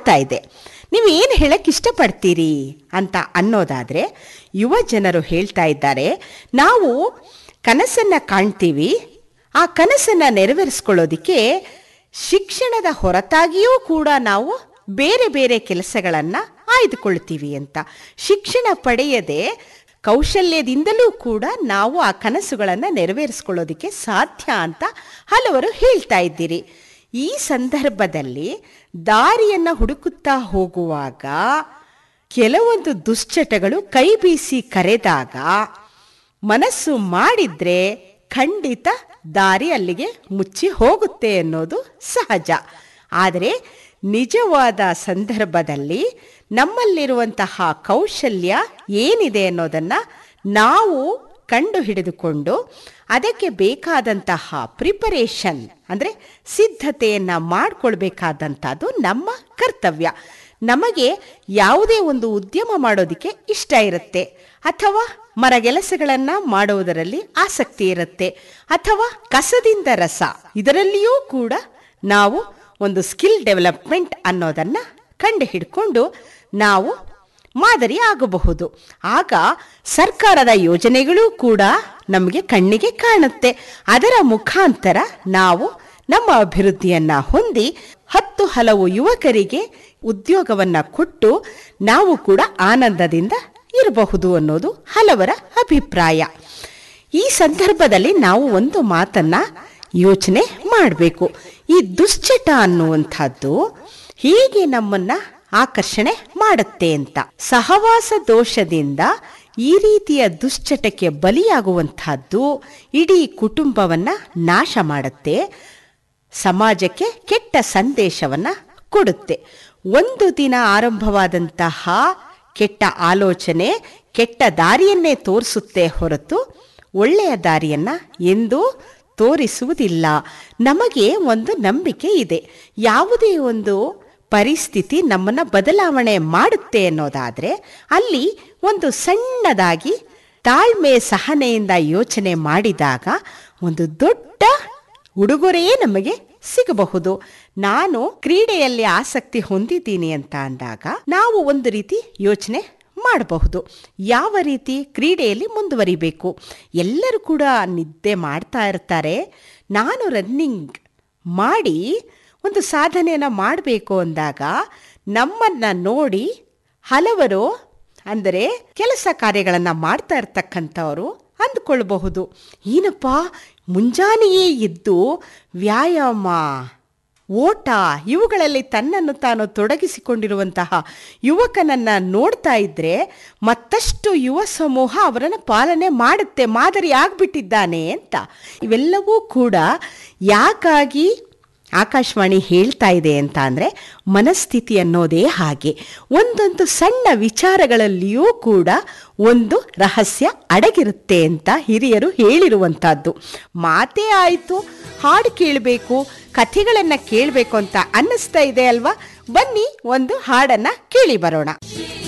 ಕಾಡ್ತಾ ಇದೆ ನೀವು ಏನು ಹೇಳಕ್ಕೆ ಇಷ್ಟಪಡ್ತೀರಿ ಅಂತ ಅನ್ನೋದಾದರೆ ಯುವ ಜನರು ಹೇಳ್ತಾ ಇದ್ದಾರೆ ನಾವು ಕನಸನ್ನು ಕಾಣ್ತೀವಿ ಆ ಕನಸನ್ನು ನೆರವೇರಿಸ್ಕೊಳ್ಳೋದಕ್ಕೆ ಶಿಕ್ಷಣದ ಹೊರತಾಗಿಯೂ ಕೂಡ ನಾವು ಬೇರೆ ಬೇರೆ ಕೆಲಸಗಳನ್ನು ಆಯ್ದುಕೊಳ್ತೀವಿ ಅಂತ ಶಿಕ್ಷಣ ಪಡೆಯದೆ ಕೌಶಲ್ಯದಿಂದಲೂ ಕೂಡ ನಾವು ಆ ಕನಸುಗಳನ್ನು ನೆರವೇರಿಸ್ಕೊಳ್ಳೋದಕ್ಕೆ ಸಾಧ್ಯ ಅಂತ ಹಲವರು ಹೇಳ್ತಾ ಇದ್ದೀರಿ ಈ ಸಂದರ್ಭದಲ್ಲಿ ದಾರಿಯನ್ನು ಹುಡುಕುತ್ತಾ ಹೋಗುವಾಗ ಕೆಲವೊಂದು ದುಶ್ಚಟಗಳು ಕೈ ಬೀಸಿ ಕರೆದಾಗ ಮನಸ್ಸು ಮಾಡಿದ್ರೆ ಖಂಡಿತ ದಾರಿ ಅಲ್ಲಿಗೆ ಮುಚ್ಚಿ ಹೋಗುತ್ತೆ ಅನ್ನೋದು ಸಹಜ ಆದರೆ ನಿಜವಾದ ಸಂದರ್ಭದಲ್ಲಿ ನಮ್ಮಲ್ಲಿರುವಂತಹ ಕೌಶಲ್ಯ ಏನಿದೆ ಅನ್ನೋದನ್ನು ನಾವು ಕಂಡು ಹಿಡಿದುಕೊಂಡು ಅದಕ್ಕೆ ಬೇಕಾದಂತಹ ಪ್ರಿಪರೇಷನ್ ಅಂದರೆ ಸಿದ್ಧತೆಯನ್ನು ಮಾಡಿಕೊಳ್ಬೇಕಾದಂಥದ್ದು ನಮ್ಮ ಕರ್ತವ್ಯ ನಮಗೆ ಯಾವುದೇ ಒಂದು ಉದ್ಯಮ ಮಾಡೋದಕ್ಕೆ ಇಷ್ಟ ಇರುತ್ತೆ ಅಥವಾ ಮರಗೆಲಸಗಳನ್ನು ಮಾಡುವುದರಲ್ಲಿ ಆಸಕ್ತಿ ಇರುತ್ತೆ ಅಥವಾ ಕಸದಿಂದ ರಸ ಇದರಲ್ಲಿಯೂ ಕೂಡ ನಾವು ಒಂದು ಸ್ಕಿಲ್ ಡೆವಲಪ್ಮೆಂಟ್ ಅನ್ನೋದನ್ನು ಕಂಡು ಹಿಡ್ಕೊಂಡು ನಾವು ಮಾದರಿ ಆಗಬಹುದು ಆಗ ಸರ್ಕಾರದ ಯೋಜನೆಗಳೂ ಕೂಡ ನಮಗೆ ಕಣ್ಣಿಗೆ ಕಾಣುತ್ತೆ ಅದರ ಮುಖಾಂತರ ನಾವು ನಮ್ಮ ಅಭಿವೃದ್ಧಿಯನ್ನ ಹೊಂದಿ ಹತ್ತು ಹಲವು ಯುವಕರಿಗೆ ಉದ್ಯೋಗವನ್ನ ಕೊಟ್ಟು ನಾವು ಕೂಡ ಆನಂದದಿಂದ ಇರಬಹುದು ಅನ್ನೋದು ಹಲವರ ಅಭಿಪ್ರಾಯ ಈ ಸಂದರ್ಭದಲ್ಲಿ ನಾವು ಒಂದು ಮಾತನ್ನ ಯೋಚನೆ ಮಾಡಬೇಕು ಈ ದುಶ್ಚಟ ಅನ್ನುವಂಥದ್ದು ಹೀಗೆ ನಮ್ಮನ್ನ ಆಕರ್ಷಣೆ ಮಾಡುತ್ತೆ ಅಂತ ಸಹವಾಸ ದೋಷದಿಂದ ಈ ರೀತಿಯ ದುಶ್ಚಟಕ್ಕೆ ಬಲಿಯಾಗುವಂತಹದ್ದು ಇಡೀ ಕುಟುಂಬವನ್ನ ನಾಶ ಮಾಡುತ್ತೆ ಸಮಾಜಕ್ಕೆ ಕೆಟ್ಟ ಸಂದೇಶವನ್ನ ಕೊಡುತ್ತೆ ಒಂದು ದಿನ ಆರಂಭವಾದಂತಹ ಕೆಟ್ಟ ಆಲೋಚನೆ ಕೆಟ್ಟ ದಾರಿಯನ್ನೇ ತೋರಿಸುತ್ತೆ ಹೊರತು ಒಳ್ಳೆಯ ದಾರಿಯನ್ನ ಎಂದೂ ತೋರಿಸುವುದಿಲ್ಲ ನಮಗೆ ಒಂದು ನಂಬಿಕೆ ಇದೆ ಯಾವುದೇ ಒಂದು ಪರಿಸ್ಥಿತಿ ನಮ್ಮನ್ನ ಬದಲಾವಣೆ ಮಾಡುತ್ತೆ ಅನ್ನೋದಾದ್ರೆ ಅಲ್ಲಿ ಒಂದು ಸಣ್ಣದಾಗಿ ತಾಳ್ಮೆ ಸಹನೆಯಿಂದ ಯೋಚನೆ ಮಾಡಿದಾಗ ಒಂದು ದೊಡ್ಡ ಉಡುಗೊರೆಯೇ ನಮಗೆ ಸಿಗಬಹುದು ನಾನು ಕ್ರೀಡೆಯಲ್ಲಿ ಆಸಕ್ತಿ ಹೊಂದಿದ್ದೀನಿ ಅಂತ ಅಂದಾಗ ನಾವು ಒಂದು ರೀತಿ ಯೋಚನೆ ಮಾಡಬಹುದು ಯಾವ ರೀತಿ ಕ್ರೀಡೆಯಲ್ಲಿ ಮುಂದುವರಿಬೇಕು ಎಲ್ಲರೂ ಕೂಡ ನಿದ್ದೆ ಮಾಡ್ತಾ ಇರ್ತಾರೆ ನಾನು ರನ್ನಿಂಗ್ ಮಾಡಿ ಒಂದು ಸಾಧನೆಯನ್ನು ಮಾಡಬೇಕು ಅಂದಾಗ ನಮ್ಮನ್ನು ನೋಡಿ ಹಲವರು ಅಂದರೆ ಕೆಲಸ ಕಾರ್ಯಗಳನ್ನು ಮಾಡ್ತಾ ಇರ್ತಕ್ಕಂಥವರು ಅಂದ್ಕೊಳ್ಬಹುದು ಏನಪ್ಪ ಮುಂಜಾನೆಯೇ ಎದ್ದು ವ್ಯಾಯಾಮ ಓಟ ಇವುಗಳಲ್ಲಿ ತನ್ನನ್ನು ತಾನು ತೊಡಗಿಸಿಕೊಂಡಿರುವಂತಹ ಯುವಕನನ್ನ ನೋಡ್ತಾ ಇದ್ರೆ ಮತ್ತಷ್ಟು ಯುವ ಸಮೂಹ ಅವರನ್ನು ಪಾಲನೆ ಮಾಡುತ್ತೆ ಮಾದರಿ ಆಗ್ಬಿಟ್ಟಿದ್ದಾನೆ ಅಂತ ಇವೆಲ್ಲವೂ ಕೂಡ ಯಾಕಾಗಿ ಆಕಾಶವಾಣಿ ಹೇಳ್ತಾ ಇದೆ ಅಂತ ಅಂದರೆ ಮನಸ್ಥಿತಿ ಅನ್ನೋದೇ ಹಾಗೆ ಒಂದೊಂದು ಸಣ್ಣ ವಿಚಾರಗಳಲ್ಲಿಯೂ ಕೂಡ ಒಂದು ರಹಸ್ಯ ಅಡಗಿರುತ್ತೆ ಅಂತ ಹಿರಿಯರು ಹೇಳಿರುವಂಥದ್ದು ಮಾತೇ ಆಯಿತು ಹಾಡು ಕೇಳಬೇಕು ಕಥೆಗಳನ್ನು ಕೇಳಬೇಕು ಅಂತ ಅನ್ನಿಸ್ತಾ ಇದೆ ಅಲ್ವಾ ಬನ್ನಿ ಒಂದು ಹಾಡನ್ನು ಕೇಳಿ ಬರೋಣ